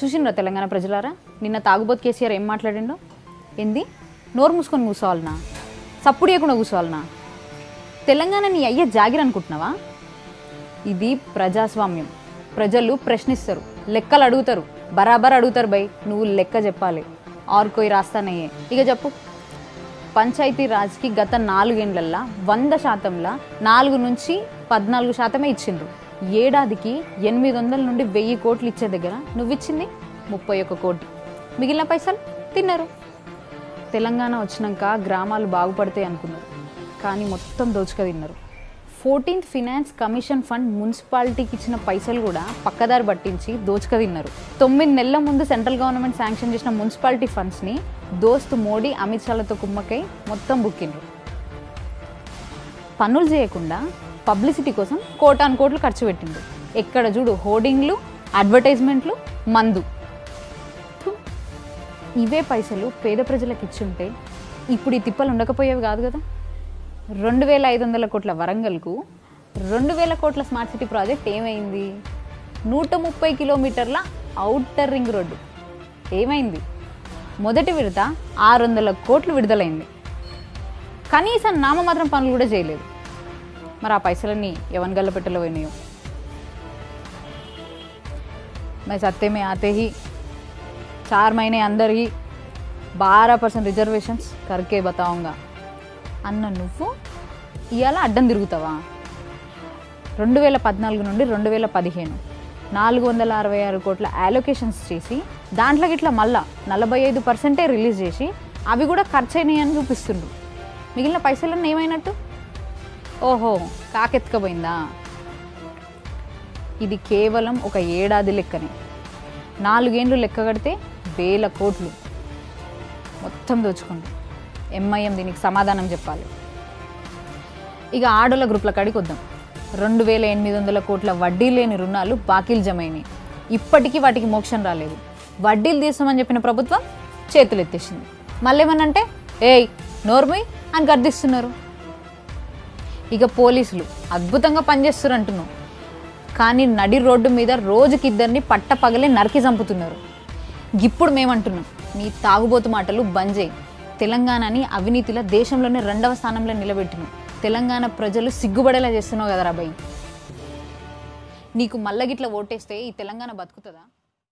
చూసిండ్రా తెలంగాణ ప్రజలారా నిన్న తాగుబోతు కేసీఆర్ ఏం మాట్లాడిండో ఏంది నోరు మూసుకొని కూర్చోవాలనా సప్పుడు చేయకుండా కూర్చోవాలనా తెలంగాణ నీ అయ్యే జాగిర్ అనుకుంటున్నావా ఇది ప్రజాస్వామ్యం ప్రజలు ప్రశ్నిస్తారు లెక్కలు అడుగుతారు బరాబర్ అడుగుతారు బై నువ్వు లెక్క చెప్పాలి ఆర్కోయి రాస్తానయ్యే ఇక చెప్పు పంచాయతీ రాజ్కి గత నాలుగేండ్లల్లా వంద శాతంలా నాలుగు నుంచి పద్నాలుగు శాతమే ఇచ్చిండ్రు ఏడాదికి ఎనిమిది వందల నుండి వెయ్యి కోట్లు ఇచ్చే దగ్గర నువ్వు ఇచ్చింది ముప్పై ఒక్క కోటి మిగిలిన పైసలు తిన్నారు తెలంగాణ వచ్చినాక గ్రామాలు బాగుపడతాయి అనుకున్నారు కానీ మొత్తం దోచుక తిన్నారు ఫోర్టీన్త్ ఫినాన్స్ కమిషన్ ఫండ్ మున్సిపాలిటీకి ఇచ్చిన పైసలు కూడా పక్కదారి పట్టించి దోచుక తిన్నారు తొమ్మిది నెలల ముందు సెంట్రల్ గవర్నమెంట్ శాంక్షన్ చేసిన మున్సిపాలిటీ ఫండ్స్ని దోస్తు మోడీ అమిత్ షాలతో కుమ్మకై మొత్తం బుక్కిండ్రు పనులు చేయకుండా పబ్లిసిటీ కోసం కోటాను కోట్లు ఖర్చు పెట్టిండు ఎక్కడ చూడు హోర్డింగ్లు అడ్వర్టైజ్మెంట్లు మందు థు. ఇవే పైసలు పేద ప్రజలకు ఇచ్చుంటే ఇప్పుడు ఈ తిప్పలు ఉండకపోయేవి కాదు కదా రెండు వేల ఐదు వందల కోట్ల వరంగల్కు రెండు వేల కోట్ల స్మార్ట్ సిటీ ప్రాజెక్ట్ ఏమైంది నూట ముప్పై కిలోమీటర్ల అవుటర్ రింగ్ రోడ్డు ఏమైంది మొదటి విడత ఆరు వందల కోట్లు విడుదలైంది కనీసం నామమాత్రం పనులు కూడా చేయలేదు మరి ఆ పైసలన్నీ ఎవరి గల్ల పెట్టలో పోయినాయో मैं सत्ते में आते ही चार महीने अंदर ही बारह परसेंट రిజర్వేషన్స్ करके बताऊंगा అన్న నువ్వు ఇవాళ అడ్డం తిరుగుతావా రెండు వేల పద్నాలుగు నుండి రెండు వేల పదిహేను నాలుగు వందల అరవై ఆరు కోట్ల అలోకేషన్స్ చేసి దాంట్లోకి ఇట్లా మళ్ళా నలభై ఐదు పర్సెంటే రిలీజ్ చేసి అవి కూడా ఖర్చు అయినాయని చూపిస్తుండ్రు మిగిలిన పైసలన్నీ ఏమైనట్టు ఓహో కాకెత్తుకపోయిందా ఇది కేవలం ఒక ఏడాది లెక్కనే నాలుగేండ్లు లెక్క కడితే వేల కోట్లు మొత్తం దోచుకుంది ఎంఐఎం దీనికి సమాధానం చెప్పాలి ఇక ఆడోళ్ళ గ్రూప్ల కాడికి వద్దాం రెండు వేల ఎనిమిది వందల కోట్ల వడ్డీ లేని రుణాలు బాకీలు జమైనాయి ఇప్పటికీ వాటికి మోక్షం రాలేదు వడ్డీలు తీసామని చెప్పిన ప్రభుత్వం చేతులు ఎత్తేసింది మళ్ళీ ఏమనంటే ఏయ్ నోర్మయ్ అని గర్దిస్తున్నారు ఇక పోలీసులు అద్భుతంగా పనిచేస్తారు అంటున్నావు కానీ నడి రోడ్డు మీద రోజుకి ఇద్దరిని పట్ట పగలే నరికి చంపుతున్నారు ఇప్పుడు మేమంటున్నాం నీ తాగుబోతు మాటలు బంద్ చేయి తెలంగాణని అవినీతిలో దేశంలోనే రెండవ స్థానంలో నిలబెట్టిను తెలంగాణ ప్రజలు సిగ్గుపడేలా చేస్తున్నావు కదా రాబాయ్ నీకు మల్లగిట్ల ఓటేస్తే ఈ తెలంగాణ బతుకుతుందా